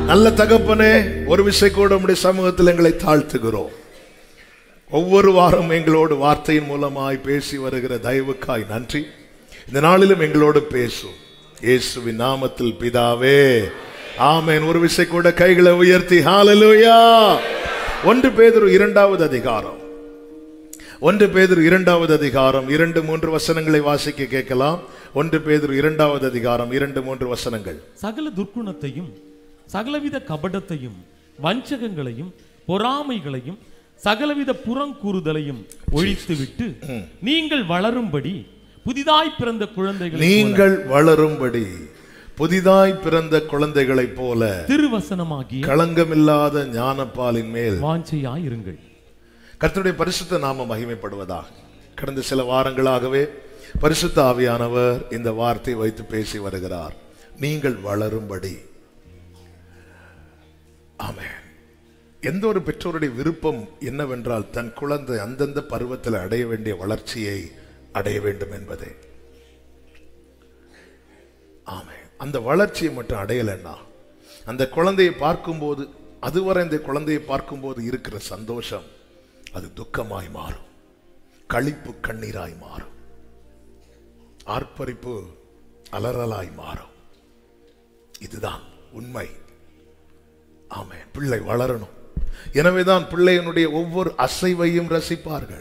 நல்ல தகப்பனே ஒரு விசை கூட உம்முடைய சமூகத்தில் எங்களை தாழ்த்துகிறோம் ஒவ்வொரு வாரம் எங்களோடு வார்த்தையின் மூலமாய் பேசி வருகிற தயவுக்காய் நன்றி இந்த நாளிலும் எங்களோடு பேசும் இயேசுவின் நாமத்தில் பிதாவே ஆமென் ஒரு விசை கூட கைகளை உயர்த்தி ஹalleluya ஒன்று பேதுரு இரண்டாவது அதிகாரம் ஒன்று பேதுரு இரண்டாவது அதிகாரம் இரண்டு மூன்று வசனங்களை வாசிக்க கேட்கலாம் ஒன்று பேதுரு இரண்டாவது அதிகாரம் இரண்டு மூன்று வசனங்கள் சகல துர்க்குணத்தையும் சகலவித கபடத்தையும் வஞ்சகங்களையும் பொறாமைகளையும் சகலவித புறங்கூறுதலையும் ஒழித்துவிட்டு நீங்கள் வளரும்படி புதிதாய் பிறந்த குழந்தைகள் நீங்கள் வளரும்படி புதிதாய் பிறந்த குழந்தைகளைப் போல திருவசனமாகிய களங்கமில்லாத ஞானப்பாலின் மேல் வாஞ்சையாய் இருங்கள் கர்த்தருடைய பரிசுத்த நாம மகிமைப்படுவதாக கடந்த சில வாரங்களாகவே பரிசுத்த ஆவியானவர் இந்த வார்த்தை வைத்து பேசி வருகிறார் நீங்கள் வளரும்படி ஆமென் எந்த ஒரு பெற்றோருடைய விருப்பம் என்னவென்றால் தன் குழந்தை அந்தந்த பருவத்தில் அடைய வேண்டிய வளர்ச்சியை அடைய வேண்டும் என்பதே ஆமென் அந்த வளர்ச்சியை மட்டும் அடையலைன்னா அந்த குழந்தையை பார்க்கும்போது அதுவரை இந்த குழந்தையை பார்க்கும்போது இருக்கிற சந்தோஷம் அது துக்கமாய் மாறும் களிப்பு கண்ணீராய் மாறும் ஆர்ப்பரிப்பு அலறலாய் மாறும் இதுதான் உண்மை ஆமென் பிள்ளை வளரணும் எனவேதான் பிள்ளையினுடைய ஒவ்வொரு அசைவையும் ரசிப்பார்கள்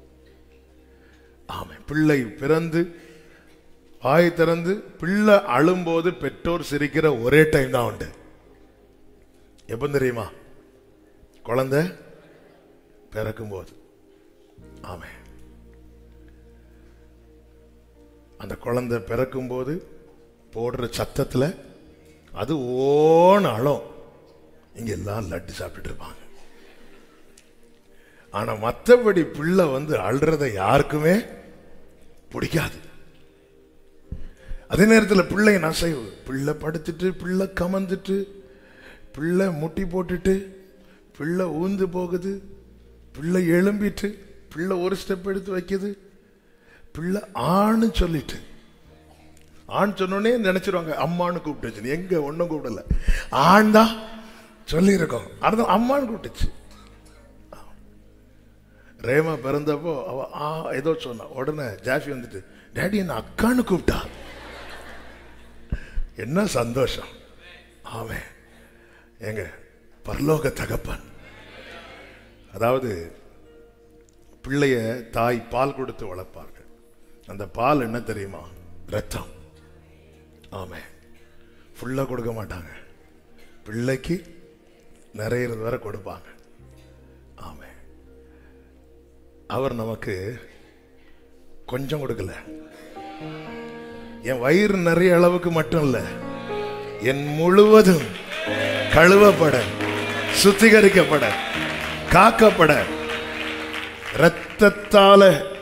ஆமென் பிள்ளை பிறந்து வாய் திறந்து பிள்ளை அழும்போது பெற்றோர் சிரிக்கிற ஒரே டைம் தான் உண்டு எப்போ தெரியுமா குழந்தை பிறக்கும்போது ஆமே அந்த குழந்தை பிறக்கும்போது போடுற சத்தத்தில் அது ஓன அழும் இங்க எல்லாம் லட்டு சாப்பிட்டுட்டு இருப்பாங்க ஆனா மற்றபடி பிள்ளை வந்து அழுறத யாருக்குமே பிடிக்காது அதே நேரத்தில் பிள்ளை நசைவு பிள்ளை படுத்துட்டு பிள்ளை கமந்துட்டு பிள்ளை முட்டி போட்டுட்டு பிள்ளை ஊந்து போகுது பிள்ளை எழும்பிட்டு பிள்ளை ஒரு ஸ்டெப் எடுத்து வைக்குது பிள்ளை ஆண் சொல்லிட்டு ஆண் சொன்னோடனே நினைச்சிருவாங்க அம்மான்னு கூப்பிட்டுச்சு எங்க ஒன்றும் கூப்பிடல ஆண் தான் சொல்லியிருக்கோம் அடுத்த அம்மான்னு கூப்பிட்டுச்சு ரேமா பிறந்தப்போ அவ ஆ ஏதோ சொன்னா உடனே ஜாஃபி வந்துட்டு டேடி என்ன அக்கான்னு கூப்பிட்டா என்ன சந்தோஷம் ஆமென் ஏங்க பரலோக தகப்பன் அதாவது பிள்ளைய தாய் பால் கொடுத்து வளர்ப்பார்கள் அந்த பால் என்ன தெரியுமா ரத்தம் ஆமே ஃபுல்லாக கொடுக்க மாட்டாங்க பிள்ளைக்கு நிறையிறது வரை கொடுப்பாங்க ஆமே அவர் நமக்கு கொஞ்சம் கொடுக்கல என் வயிறு நிறைய அளவுக்கு மட்டும் இல்ல என் முழுவதும் கழுவப்பட சுத்திகரிக்கப்பட காக்கப்பட இரத்தத்தால